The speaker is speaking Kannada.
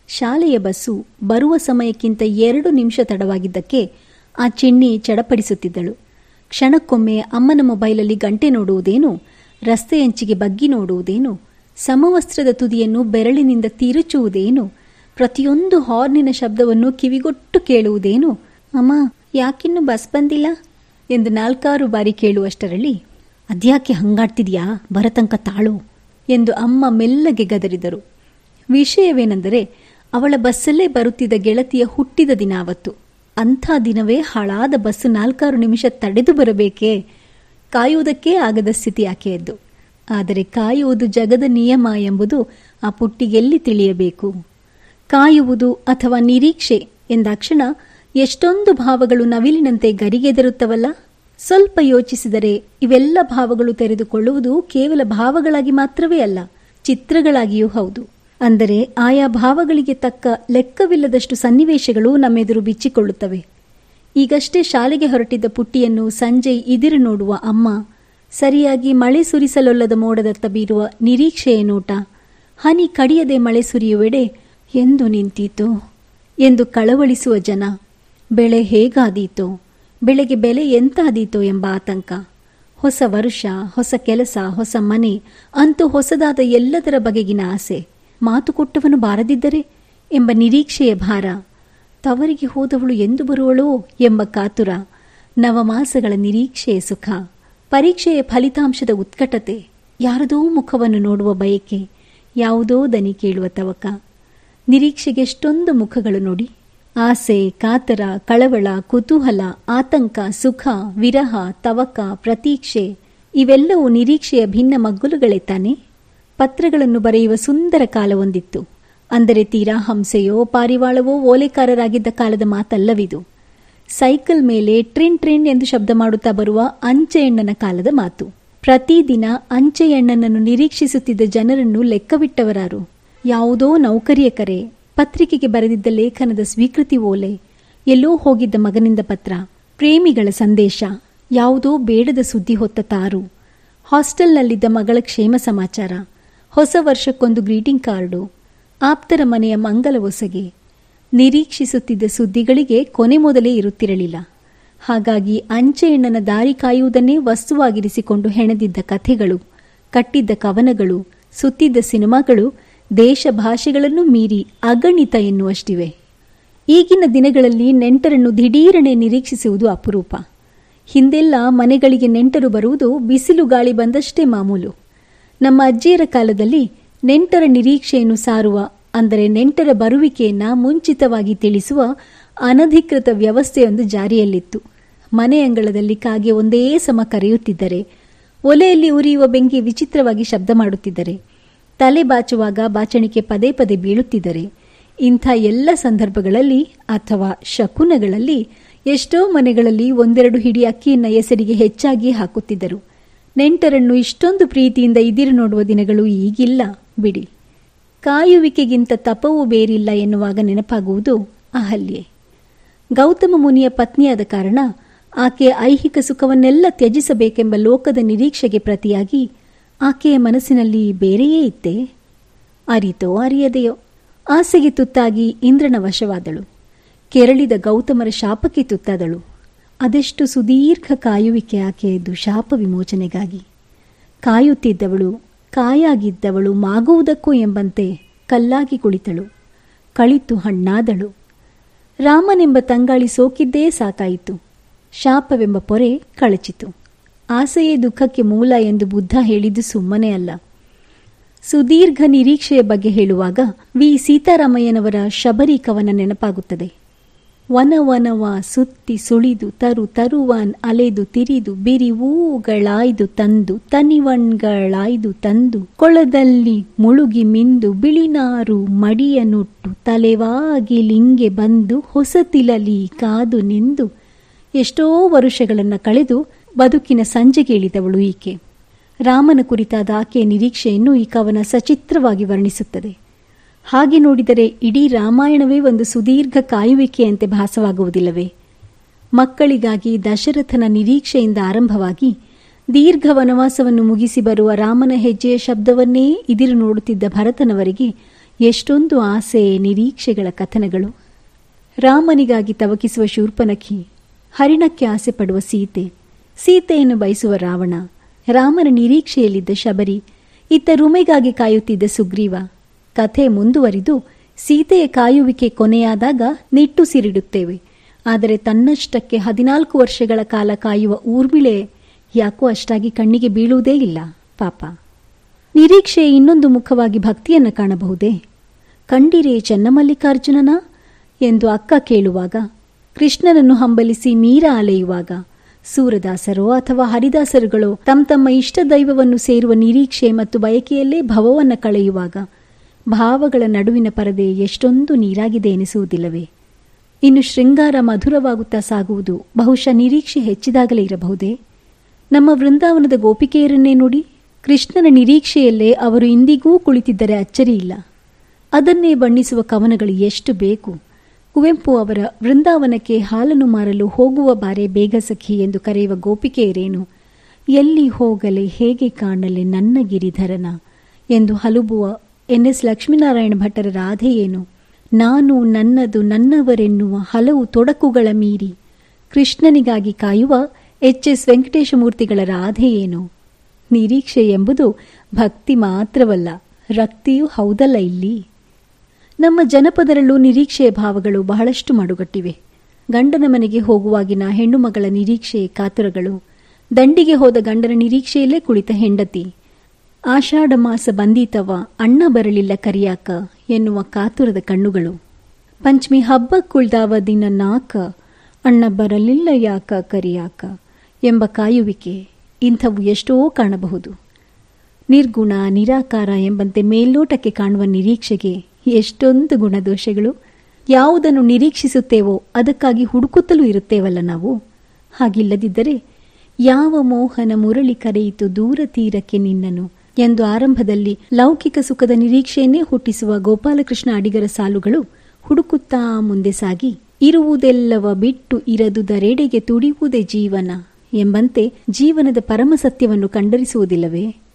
ಶಾಲೆಯ ಬಸ್ಸು ಬರುವ ಸಮಯಕ್ಕಿಂತ ಎರಡು ನಿಮಿಷ ತಡವಾಗಿದ್ದಕ್ಕೆ ಆ ಚಿಣ್ಣಿ ಚಡಪಡಿಸುತ್ತಿದ್ದಳು ಕ್ಷಣಕ್ಕೊಮ್ಮೆ ಅಮ್ಮನ ಮೊಬೈಲಲ್ಲಿ ಗಂಟೆ ನೋಡುವುದೇನು ರಸ್ತೆಯಂಚಿಗೆ ಬಗ್ಗಿ ನೋಡುವುದೇನು ಸಮವಸ್ತ್ರದ ತುದಿಯನ್ನು ಬೆರಳಿನಿಂದ ತಿರುಚುವುದೇನು ಪ್ರತಿಯೊಂದು ಹಾರ್ನಿನ ಶಬ್ದವನ್ನು ಕಿವಿಗೊಟ್ಟು ಕೇಳುವುದೇನು ಅಮ್ಮ ಯಾಕಿನ್ನು ಬಸ್ ಬಂದಿಲ್ಲ ಎಂದು ನಾಲ್ಕಾರು ಬಾರಿ ಕೇಳುವಷ್ಟರಲ್ಲಿ ಅದ್ಯಾಕೆ ಹಂಗಾಡ್ತಿದ್ಯಾ ಬರತಂಕ ತಾಳು ಎಂದು ಅಮ್ಮ ಮೆಲ್ಲಗೆ ಗದರಿದರು ವಿಷಯವೇನೆಂದರೆ ಅವಳ ಬಸ್ಸಲ್ಲೇ ಬರುತ್ತಿದ್ದ ಗೆಳತಿಯ ಹುಟ್ಟಿದ ದಿನ ಅವತ್ತು ಅಂಥ ದಿನವೇ ಹಾಳಾದ ಬಸ್ ನಾಲ್ಕಾರು ನಿಮಿಷ ತಡೆದು ಬರಬೇಕೇ ಕಾಯುವುದಕ್ಕೇ ಆಗದ ಸ್ಥಿತಿ ಆಕೆಯದ್ದು ಆದರೆ ಕಾಯುವುದು ಜಗದ ನಿಯಮ ಎಂಬುದು ಆ ಪುಟ್ಟಿಗೆಲ್ಲಿ ತಿಳಿಯಬೇಕು ಕಾಯುವುದು ಅಥವಾ ನಿರೀಕ್ಷೆ ಎಂದಾಕ್ಷಣ ಎಷ್ಟೊಂದು ಭಾವಗಳು ನವಿಲಿನಂತೆ ಗರಿಗೆದರುತ್ತವಲ್ಲ ಸ್ವಲ್ಪ ಯೋಚಿಸಿದರೆ ಇವೆಲ್ಲ ಭಾವಗಳು ತೆರೆದುಕೊಳ್ಳುವುದು ಕೇವಲ ಭಾವಗಳಾಗಿ ಮಾತ್ರವೇ ಅಲ್ಲ ಚಿತ್ರಗಳಾಗಿಯೂ ಹೌದು ಅಂದರೆ ಆಯಾ ಭಾವಗಳಿಗೆ ತಕ್ಕ ಲೆಕ್ಕವಿಲ್ಲದಷ್ಟು ಸನ್ನಿವೇಶಗಳು ನಮ್ಮೆದುರು ಬಿಚ್ಚಿಕೊಳ್ಳುತ್ತವೆ ಈಗಷ್ಟೇ ಶಾಲೆಗೆ ಹೊರಟಿದ್ದ ಪುಟ್ಟಿಯನ್ನು ಸಂಜೆ ಇದಿರು ನೋಡುವ ಅಮ್ಮ ಸರಿಯಾಗಿ ಮಳೆ ಸುರಿಸಲೊಲ್ಲದ ಮೋಡದತ್ತ ಬೀರುವ ನಿರೀಕ್ಷೆಯ ನೋಟ ಹನಿ ಕಡಿಯದೆ ಮಳೆ ಸುರಿಯುವೆಡೆ ಎಂದು ನಿಂತೀತು ಎಂದು ಕಳವಳಿಸುವ ಜನ ಬೆಳೆ ಹೇಗಾದೀತೋ ಬೆಳೆಗೆ ಬೆಲೆ ಎಂತಾದೀತೋ ಎಂಬ ಆತಂಕ ಹೊಸ ವರ್ಷ ಹೊಸ ಕೆಲಸ ಹೊಸ ಮನೆ ಅಂತೂ ಹೊಸದಾದ ಎಲ್ಲದರ ಬಗೆಗಿನ ಆಸೆ ಮಾತು ಕೊಟ್ಟವನು ಬಾರದಿದ್ದರೆ ಎಂಬ ನಿರೀಕ್ಷೆಯ ಭಾರ ತವರಿಗೆ ಹೋದವಳು ಎಂದು ಬರುವಳೋ ಎಂಬ ಕಾತುರ ನವಮಾಸಗಳ ನಿರೀಕ್ಷೆಯ ಸುಖ ಪರೀಕ್ಷೆಯ ಫಲಿತಾಂಶದ ಉತ್ಕಟತೆ ಯಾರದೋ ಮುಖವನ್ನು ನೋಡುವ ಬಯಕೆ ಯಾವುದೋ ದನಿ ಕೇಳುವ ತವಕ ನಿರೀಕ್ಷೆಗೆಷ್ಟೊಂದು ಮುಖಗಳು ನೋಡಿ ಆಸೆ ಕಾತರ ಕಳವಳ ಕುತೂಹಲ ಆತಂಕ ಸುಖ ವಿರಹ ತವಕ ಪ್ರತೀಕ್ಷೆ ಇವೆಲ್ಲವೂ ನಿರೀಕ್ಷೆಯ ಭಿನ್ನ ಮಗ್ಗುಲುಗಳೇ ತಾನೆ ಪತ್ರಗಳನ್ನು ಬರೆಯುವ ಸುಂದರ ಕಾಲವೊಂದಿತ್ತು ಅಂದರೆ ತೀರಾ ಹಂಸೆಯೋ ಪಾರಿವಾಳವೋ ಓಲೆಕಾರರಾಗಿದ್ದ ಕಾಲದ ಮಾತಲ್ಲವಿದು ಸೈಕಲ್ ಮೇಲೆ ಟ್ರಿನ್ ಟ್ರಿನ್ ಎಂದು ಶಬ್ದ ಮಾಡುತ್ತಾ ಬರುವ ಅಂಚೆಯಣ್ಣನ ಕಾಲದ ಮಾತು ಪ್ರತಿದಿನ ಅಂಚೆಯಣ್ಣನನ್ನು ನಿರೀಕ್ಷಿಸುತ್ತಿದ್ದ ಜನರನ್ನು ಲೆಕ್ಕವಿಟ್ಟವರಾರು ಯಾವುದೋ ನೌಕರಿಯ ಕರೆ ಪತ್ರಿಕೆಗೆ ಬರೆದಿದ್ದ ಲೇಖನದ ಸ್ವೀಕೃತಿ ಓಲೆ ಎಲ್ಲೋ ಹೋಗಿದ್ದ ಮಗನಿಂದ ಪತ್ರ ಪ್ರೇಮಿಗಳ ಸಂದೇಶ ಯಾವುದೋ ಬೇಡದ ಸುದ್ದಿ ಹೊತ್ತ ತಾರು ಹಾಸ್ಟೆಲ್ನಲ್ಲಿದ್ದ ಮಗಳ ಕ್ಷೇಮ ಸಮಾಚಾರ ಹೊಸ ವರ್ಷಕ್ಕೊಂದು ಗ್ರೀಟಿಂಗ್ ಕಾರ್ಡು ಆಪ್ತರ ಮನೆಯ ಮಂಗಲ ಒಸಗೆ ನಿರೀಕ್ಷಿಸುತ್ತಿದ್ದ ಸುದ್ದಿಗಳಿಗೆ ಕೊನೆ ಮೊದಲೇ ಇರುತ್ತಿರಲಿಲ್ಲ ಹಾಗಾಗಿ ಅಂಚೆಯಣ್ಣನ ದಾರಿ ಕಾಯುವುದನ್ನೇ ವಸ್ತುವಾಗಿರಿಸಿಕೊಂಡು ಹೆಣೆದಿದ್ದ ಕಥೆಗಳು ಕಟ್ಟಿದ್ದ ಕವನಗಳು ಸುತ್ತಿದ್ದ ಸಿನಿಮಾಗಳು ದೇಶ ಭಾಷೆಗಳನ್ನು ಮೀರಿ ಅಗಣಿತ ಎನ್ನುವಷ್ಟಿವೆ ಈಗಿನ ದಿನಗಳಲ್ಲಿ ನೆಂಟರನ್ನು ದಿಢೀರನೆ ನಿರೀಕ್ಷಿಸುವುದು ಅಪರೂಪ ಹಿಂದೆಲ್ಲ ಮನೆಗಳಿಗೆ ನೆಂಟರು ಬರುವುದು ಬಿಸಿಲು ಗಾಳಿ ಬಂದಷ್ಟೇ ಮಾಮೂಲು ನಮ್ಮ ಅಜ್ಜಿಯರ ಕಾಲದಲ್ಲಿ ನೆಂಟರ ನಿರೀಕ್ಷೆಯನ್ನು ಸಾರುವ ಅಂದರೆ ನೆಂಟರ ಬರುವಿಕೆಯನ್ನ ಮುಂಚಿತವಾಗಿ ತಿಳಿಸುವ ಅನಧಿಕೃತ ವ್ಯವಸ್ಥೆಯೊಂದು ಜಾರಿಯಲ್ಲಿತ್ತು ಮನೆ ಅಂಗಳದಲ್ಲಿ ಕಾಗೆ ಒಂದೇ ಸಮ ಕರೆಯುತ್ತಿದ್ದರೆ ಒಲೆಯಲ್ಲಿ ಉರಿಯುವ ಬೆಂಕಿ ವಿಚಿತ್ರವಾಗಿ ಶಬ್ದ ಮಾಡುತ್ತಿದ್ದರೆ ತಲೆ ಬಾಚುವಾಗ ಬಾಚಣಿಕೆ ಪದೇ ಪದೇ ಬೀಳುತ್ತಿದ್ದರೆ ಇಂಥ ಎಲ್ಲ ಸಂದರ್ಭಗಳಲ್ಲಿ ಅಥವಾ ಶಕುನಗಳಲ್ಲಿ ಎಷ್ಟೋ ಮನೆಗಳಲ್ಲಿ ಒಂದೆರಡು ಹಿಡಿ ಅಕ್ಕಿಯನ್ನ ಹೆಸರಿಗೆ ಹೆಚ್ಚಾಗಿ ಹಾಕುತ್ತಿದ್ದರು ನೆಂಟರನ್ನು ಇಷ್ಟೊಂದು ಪ್ರೀತಿಯಿಂದ ಇದಿರು ನೋಡುವ ದಿನಗಳು ಈಗಿಲ್ಲ ಬಿಡಿ ಕಾಯುವಿಕೆಗಿಂತ ತಪವೂ ಬೇರಿಲ್ಲ ಎನ್ನುವಾಗ ನೆನಪಾಗುವುದು ಅಹಲ್ಯೆ ಗೌತಮ ಮುನಿಯ ಪತ್ನಿಯಾದ ಕಾರಣ ಆಕೆಯ ಐಹಿಕ ಸುಖವನ್ನೆಲ್ಲ ತ್ಯಜಿಸಬೇಕೆಂಬ ಲೋಕದ ನಿರೀಕ್ಷೆಗೆ ಪ್ರತಿಯಾಗಿ ಆಕೆಯ ಮನಸ್ಸಿನಲ್ಲಿ ಬೇರೆಯೇ ಇತ್ತೆ ಅರಿತೋ ಅರಿಯದೆಯೋ ಆಸೆಗೆ ತುತ್ತಾಗಿ ಇಂದ್ರನ ವಶವಾದಳು ಕೆರಳಿದ ಗೌತಮರ ಶಾಪಕ್ಕೆ ತುತ್ತಾದಳು ಅದೆಷ್ಟು ಸುದೀರ್ಘ ಕಾಯುವಿಕೆ ಆಕೆಯದ್ದು ಶಾಪ ವಿಮೋಚನೆಗಾಗಿ ಕಾಯುತ್ತಿದ್ದವಳು ಕಾಯಾಗಿದ್ದವಳು ಮಾಗುವುದಕ್ಕೂ ಎಂಬಂತೆ ಕಲ್ಲಾಗಿ ಕುಳಿತಳು ಕಳಿತು ಹಣ್ಣಾದಳು ರಾಮನೆಂಬ ತಂಗಾಳಿ ಸೋಕಿದ್ದೇ ಸಾಕಾಯಿತು ಶಾಪವೆಂಬ ಪೊರೆ ಕಳಚಿತು ಆಸೆಯೇ ದುಃಖಕ್ಕೆ ಮೂಲ ಎಂದು ಬುದ್ಧ ಹೇಳಿದ್ದು ಸುಮ್ಮನೆ ಅಲ್ಲ ಸುದೀರ್ಘ ನಿರೀಕ್ಷೆಯ ಬಗ್ಗೆ ಹೇಳುವಾಗ ವಿ ಸೀತಾರಾಮಯ್ಯನವರ ಶಬರಿ ಕವನ ನೆನಪಾಗುತ್ತದೆ ವನ ವನವ ಸುತ್ತಿ ಸುಳಿದು ತರು ತರುವಾನ್ ಅಲೆದು ತಿರಿದು ಬಿರಿವೂಗಳಾಯ್ದು ತಂದು ತನಿವಣ್ಗಳಾಯ್ದು ತಂದು ಕೊಳದಲ್ಲಿ ಮುಳುಗಿ ಮಿಂದು ಬಿಳಿನಾರು ಮಡಿಯ ನುಟ್ಟು ತಲೆವಾಗಿ ಲಿಂಗೆ ಬಂದು ಹೊಸತಿಲಲಿ ಕಾದು ನಿಂದು ಎಷ್ಟೋ ವರುಷಗಳನ್ನು ಕಳೆದು ಬದುಕಿನ ಸಂಜೆಗೇಳಿದವಳು ಈಕೆ ರಾಮನ ಕುರಿತಾದ ಆಕೆಯ ನಿರೀಕ್ಷೆಯನ್ನು ಈ ಕವನ ಸಚಿತ್ರವಾಗಿ ವರ್ಣಿಸುತ್ತದೆ ಹಾಗೆ ನೋಡಿದರೆ ಇಡೀ ರಾಮಾಯಣವೇ ಒಂದು ಸುದೀರ್ಘ ಕಾಯುವಿಕೆಯಂತೆ ಭಾಸವಾಗುವುದಿಲ್ಲವೇ ಮಕ್ಕಳಿಗಾಗಿ ದಶರಥನ ನಿರೀಕ್ಷೆಯಿಂದ ಆರಂಭವಾಗಿ ದೀರ್ಘ ವನವಾಸವನ್ನು ಮುಗಿಸಿ ಬರುವ ರಾಮನ ಹೆಜ್ಜೆಯ ಶಬ್ದವನ್ನೇ ಇದಿರು ನೋಡುತ್ತಿದ್ದ ಭರತನವರಿಗೆ ಎಷ್ಟೊಂದು ಆಸೆ ನಿರೀಕ್ಷೆಗಳ ಕಥನಗಳು ರಾಮನಿಗಾಗಿ ತವಕಿಸುವ ಶೂರ್ಪನಖಿ ಹರಿಣಕ್ಕೆ ಆಸೆ ಪಡುವ ಸೀತೆ ಸೀತೆಯನ್ನು ಬಯಸುವ ರಾವಣ ರಾಮನ ನಿರೀಕ್ಷೆಯಲ್ಲಿದ್ದ ಶಬರಿ ಇತ್ತ ರುಮೆಗಾಗಿ ಕಾಯುತ್ತಿದ್ದ ಸುಗ್ರೀವ ಕಥೆ ಮುಂದುವರಿದು ಸೀತೆಯ ಕಾಯುವಿಕೆ ಕೊನೆಯಾದಾಗ ನಿಟ್ಟುಸಿರಿಡುತ್ತೇವೆ ಆದರೆ ತನ್ನಷ್ಟಕ್ಕೆ ಹದಿನಾಲ್ಕು ವರ್ಷಗಳ ಕಾಲ ಕಾಯುವ ಊರ್ಮಿಳೆ ಯಾಕೋ ಅಷ್ಟಾಗಿ ಕಣ್ಣಿಗೆ ಬೀಳುವುದೇ ಇಲ್ಲ ಪಾಪ ನಿರೀಕ್ಷೆ ಇನ್ನೊಂದು ಮುಖವಾಗಿ ಭಕ್ತಿಯನ್ನು ಕಾಣಬಹುದೇ ಕಂಡಿರೇ ಚೆನ್ನಮಲ್ಲಿಕಾರ್ಜುನನ ಎಂದು ಅಕ್ಕ ಕೇಳುವಾಗ ಕೃಷ್ಣನನ್ನು ಹಂಬಲಿಸಿ ಮೀರ ಅಲೆಯುವಾಗ ಸೂರದಾಸರೋ ಅಥವಾ ಹರಿದಾಸರುಗಳೋ ತಮ್ಮ ತಮ್ಮ ಇಷ್ಟ ದೈವವನ್ನು ಸೇರುವ ನಿರೀಕ್ಷೆ ಮತ್ತು ಬಯಕೆಯಲ್ಲೇ ಭವವನ್ನು ಕಳೆಯುವಾಗ ಭಾವಗಳ ನಡುವಿನ ಪರದೆ ಎಷ್ಟೊಂದು ನೀರಾಗಿದೆ ಎನಿಸುವುದಿಲ್ಲವೇ ಇನ್ನು ಶೃಂಗಾರ ಮಧುರವಾಗುತ್ತಾ ಸಾಗುವುದು ಬಹುಶಃ ನಿರೀಕ್ಷೆ ಹೆಚ್ಚಿದಾಗಲೇ ಇರಬಹುದೇ ನಮ್ಮ ವೃಂದಾವನದ ಗೋಪಿಕೆಯರನ್ನೇ ನೋಡಿ ಕೃಷ್ಣನ ನಿರೀಕ್ಷೆಯಲ್ಲೇ ಅವರು ಇಂದಿಗೂ ಕುಳಿತಿದ್ದರೆ ಅಚ್ಚರಿಯಿಲ್ಲ ಅದನ್ನೇ ಬಣ್ಣಿಸುವ ಕವನಗಳು ಎಷ್ಟು ಬೇಕು ಕುವೆಂಪು ಅವರ ವೃಂದಾವನಕ್ಕೆ ಹಾಲನ್ನು ಮಾರಲು ಹೋಗುವ ಬಾರೆ ಬೇಗ ಸಖಿ ಎಂದು ಕರೆಯುವ ಗೋಪಿಕೆಯರೇನು ಎಲ್ಲಿ ಹೋಗಲೆ ಹೇಗೆ ಕಾಣಲೆ ನನ್ನ ಗಿರಿಧರನ ಎಂದು ಹಲುಬುವ ಎನ್ ಎಸ್ ಲಕ್ಷ್ಮೀನಾರಾಯಣ ಭಟ್ಟರ ರಾಧೆಯೇನು ನಾನು ನನ್ನದು ನನ್ನವರೆನ್ನುವ ಹಲವು ತೊಡಕುಗಳ ಮೀರಿ ಕೃಷ್ಣನಿಗಾಗಿ ಕಾಯುವ ಎಚ್ ಎಸ್ ವೆಂಕಟೇಶಮೂರ್ತಿಗಳ ರಾಧೆಯೇನು ನಿರೀಕ್ಷೆ ಎಂಬುದು ಭಕ್ತಿ ಮಾತ್ರವಲ್ಲ ರಕ್ತಿಯೂ ಹೌದಲ್ಲ ಇಲ್ಲಿ ನಮ್ಮ ಜನಪದರಲ್ಲೂ ನಿರೀಕ್ಷೆಯ ಭಾವಗಳು ಬಹಳಷ್ಟು ಮಡುಗಟ್ಟಿವೆ ಗಂಡನ ಮನೆಗೆ ಹೋಗುವಾಗಿನ ಹೆಣ್ಣು ಮಗಳ ನಿರೀಕ್ಷೆ ಕಾತುರಗಳು ದಂಡಿಗೆ ಹೋದ ಗಂಡನ ನಿರೀಕ್ಷೆಯಲ್ಲೇ ಕುಳಿತ ಹೆಂಡತಿ ಆಷಾಢ ಮಾಸ ಬಂದೀತವ ಅಣ್ಣ ಬರಲಿಲ್ಲ ಕರಿಯಾಕ ಎನ್ನುವ ಕಾತುರದ ಕಣ್ಣುಗಳು ಪಂಚಮಿ ಹಬ್ಬ ಕುಳ್ದಾವ ದಿನ ನಾಕ ಅಣ್ಣ ಬರಲಿಲ್ಲ ಯಾಕ ಕರಿಯಾಕ ಎಂಬ ಕಾಯುವಿಕೆ ಇಂಥವು ಎಷ್ಟೋ ಕಾಣಬಹುದು ನಿರ್ಗುಣ ನಿರಾಕಾರ ಎಂಬಂತೆ ಮೇಲ್ನೋಟಕ್ಕೆ ಕಾಣುವ ನಿರೀಕ್ಷೆಗೆ ಎಷ್ಟೊಂದು ಗುಣದೋಷಗಳು ಯಾವುದನ್ನು ನಿರೀಕ್ಷಿಸುತ್ತೇವೋ ಅದಕ್ಕಾಗಿ ಹುಡುಕುತ್ತಲೂ ಇರುತ್ತೇವಲ್ಲ ನಾವು ಹಾಗಿಲ್ಲದಿದ್ದರೆ ಯಾವ ಮೋಹನ ಮುರಳಿ ಕರೆಯಿತು ದೂರ ತೀರಕ್ಕೆ ನಿನ್ನನು ಎಂದು ಆರಂಭದಲ್ಲಿ ಲೌಕಿಕ ಸುಖದ ನಿರೀಕ್ಷೆಯನ್ನೇ ಹುಟ್ಟಿಸುವ ಗೋಪಾಲಕೃಷ್ಣ ಅಡಿಗರ ಸಾಲುಗಳು ಹುಡುಕುತ್ತಾ ಮುಂದೆ ಸಾಗಿ ಇರುವುದೆಲ್ಲವ ಬಿಟ್ಟು ಇರದುದರೆಡೆಗೆ ತುಡಿಯುವುದೇ ಜೀವನ ಎಂಬಂತೆ ಜೀವನದ ಪರಮ ಸತ್ಯವನ್ನು ಕಂಡರಿಸುವುದಿಲ್ಲವೇ